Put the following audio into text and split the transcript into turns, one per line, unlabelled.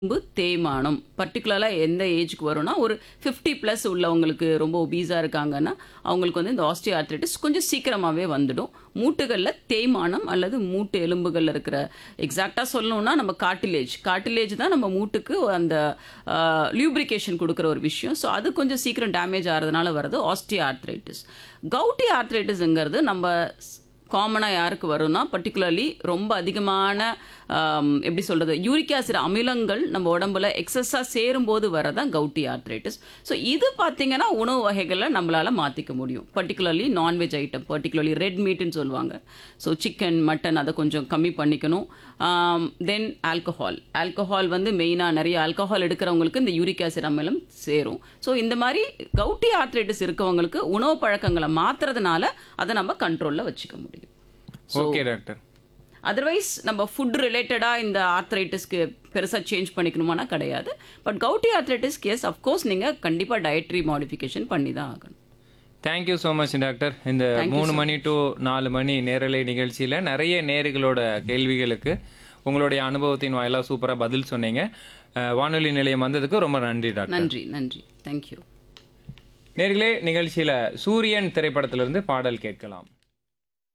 எலும்பு தேய்மானம் பர்டிகுலராக எந்த ஏஜுக்கு வரும்னா ஒரு ஃபிஃப்டி ப்ளஸ் உள்ளவங்களுக்கு ரொம்ப ஒபீஸாக இருக்காங்கன்னா அவங்களுக்கு வந்து இந்த ஆஸ்டியோ ஆர்த்ரைட்டிஸ் கொஞ்சம் சீக்கிரமாகவே வந்துடும் மூட்டுகளில் தேய்மானம் அல்லது மூட்டு எலும்புகளில் இருக்கிற எக்ஸாக்டாக சொல்லணும்னா நம்ம காட்டிலேஜ் காட்டிலேஜ் தான் நம்ம மூட்டுக்கு அந்த லியூப்ரிகேஷன் கொடுக்குற ஒரு விஷயம் ஸோ அது கொஞ்சம் சீக்கிரம் டேமேஜ் ஆகிறதுனால வர்றது ஆஸ்டியோ ஆர்த்ரைட்டிஸ் கவுட்டி ஆர்த்ரைட்டிஸ்ங்கிறது நம்ம காமனாக யாருக்கு வரும்னா பர்டிகுலர்லி ரொம்ப அதிகமான ஆம், எப்படி சொல்கிறது யூரிக் ஆசிட் அமிலங்கள் நம்ம உடம்புல எக்ஸஸாக சேரும்போது வரதான் கவுட்டி ஆர்த்ரைட்டிஸ் ஸோ இது பார்த்தீங்கன்னா உணவு வகைகளை நம்மளால் மாற்றிக்க முடியும் particularly non veg item particularly red மீட்டுன்னு சொல்லுவாங்க ஸோ சிக்கன் மட்டன் அதை கொஞ்சம் கம்மி பண்ணிக்கணும் தென் ஆல்கஹால் ஆல்கஹால் வந்து மெயினாக நிறைய ஆல்கஹால் எடுக்கிறவங்களுக்கு இந்த யூரிக் ஆசிட் அமிலம் சேரும் ஸோ இந்த மாதிரி கவுட்டி ஆர்த்ரைட்டிஸ் இருக்கவங்களுக்கு உணவு பழக்கங்களை மாற்றுறதுனால அதை நம்ம கண்ட்ரோலில் வச்சுக்க முடியும்
ஓகே டாக்டர்
அதர்வைஸ் நம்ம ஃபுட் ரிலேட்டடாக இந்த ஆர்த்ரைட்டிஸ்க்கு பெருசாக சேஞ்ச் பண்ணிக்கணுமானா கிடையாது பட் கவுட்டி ஆர்த்ரைட்டிஸ்க்கு எஸ் அஃப்கோர்ஸ் நீங்கள் கண்டிப்பாக டயட்ரி மாடிஃபிகேஷன் பண்ணி தான் ஆகணும்
தேங்க்யூ ஸோ மச் டாக்டர் இந்த மூணு மணி டு நாலு மணி நேரலை நிகழ்ச்சியில் நிறைய நேர்களோட கேள்விகளுக்கு உங்களுடைய அனுபவத்தின் வாயிலாக சூப்பராக பதில் சொன்னீங்க அஹ், வானொலி நிலையம் வந்ததுக்கு ரொம்ப நன்றி டாக்டர்
நன்றி நன்றி தேங்க்யூ
நேர்களே நிகழ்ச்சியில் சூரியன் திரைப்படத்திலிருந்து பாடல் கேட்கலாம்